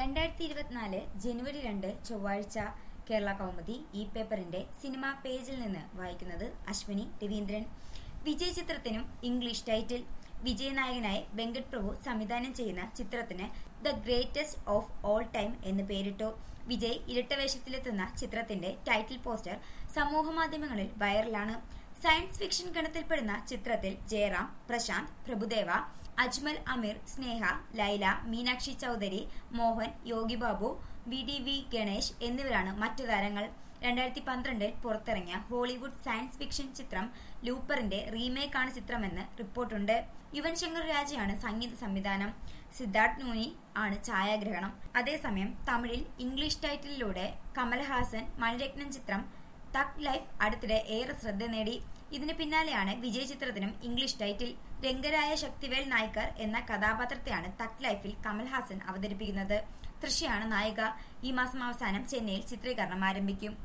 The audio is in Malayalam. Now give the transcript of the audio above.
രണ്ടായിരത്തി ഇരുപത്തിനാല് ജനുവരി രണ്ട് ചൊവ്വാഴ്ച കേരള കൗമുദി ഈ പേപ്പറിന്റെ സിനിമാ പേജിൽ നിന്ന് വായിക്കുന്നത് അശ്വിനി രവീന്ദ്രൻ വിജയ് ചിത്രത്തിനും ഇംഗ്ലീഷ് ടൈറ്റിൽ വിജയ് നായകനായി വെങ്കട് പ്രഭു സംവിധാനം ചെയ്യുന്ന ചിത്രത്തിന് the greatest of all time എന്ന് പേരിട്ടു വിജയ് ഇരട്ടവേഷത്തിലെത്തുന്ന ചിത്രത്തിന്റെ ടൈറ്റിൽ പോസ്റ്റർ സമൂഹമാധ്യമങ്ങളിൽ വൈറലാണ് സയൻസ് ഫിക്ഷൻ ഗണത്തിൽപ്പെടുന്ന ചിത്രത്തിൽ Jayaram Prashanth Prabhudeva Ajmal Ameer Sneha Laila Meenakshi Chaudhary Mohan Yogi Babu V D V Ganesh എന്നിവരാണ് മറ്റു താരങ്ങൾ രണ്ടായിരത്തി പന്ത്രണ്ടിൽ പുറത്തിറങ്ങിയ ഹോളിവുഡ് സയൻസ് ഫിക്ഷൻ ചിത്രം ലൂപ്പറിന്റെ റീമേക്കാണ് ചിത്രമെന്ന് റിപ്പോർട്ടുണ്ട് യുവൻ ശങ്കർ രാജയാണ് സംഗീത സംവിധാനം സിദ്ധാർത്ഥ് നൂനി ആണ് ഛായാഗ്രഹണം അതേസമയം തമിഴിൽ ഇംഗ്ലീഷ് ടൈറ്റിലിലൂടെ കമൽഹാസൻ മണിരത്നം ചിത്രം തക് ലൈഫ് അടുത്തിടെ ഏറെ ശ്രദ്ധ നേടി ഇതിന് പിന്നാലെയാണ് വിജയ് ചിത്രത്തിനും ഇംഗ്ലീഷ് ടൈറ്റിൽ രംഗരായ ശക്തിവേൽ നായ്ക്കർ എന്ന കഥാപാത്രത്തെയാണ് തക് ലൈഫിൽ കമൽഹാസൻ അവതരിപ്പിക്കുന്നത് തൃശയാണ് നായിക ഈ മാസം അവസാനം ചെന്നൈയിൽ ചിത്രീകരണം ആരംഭിക്കും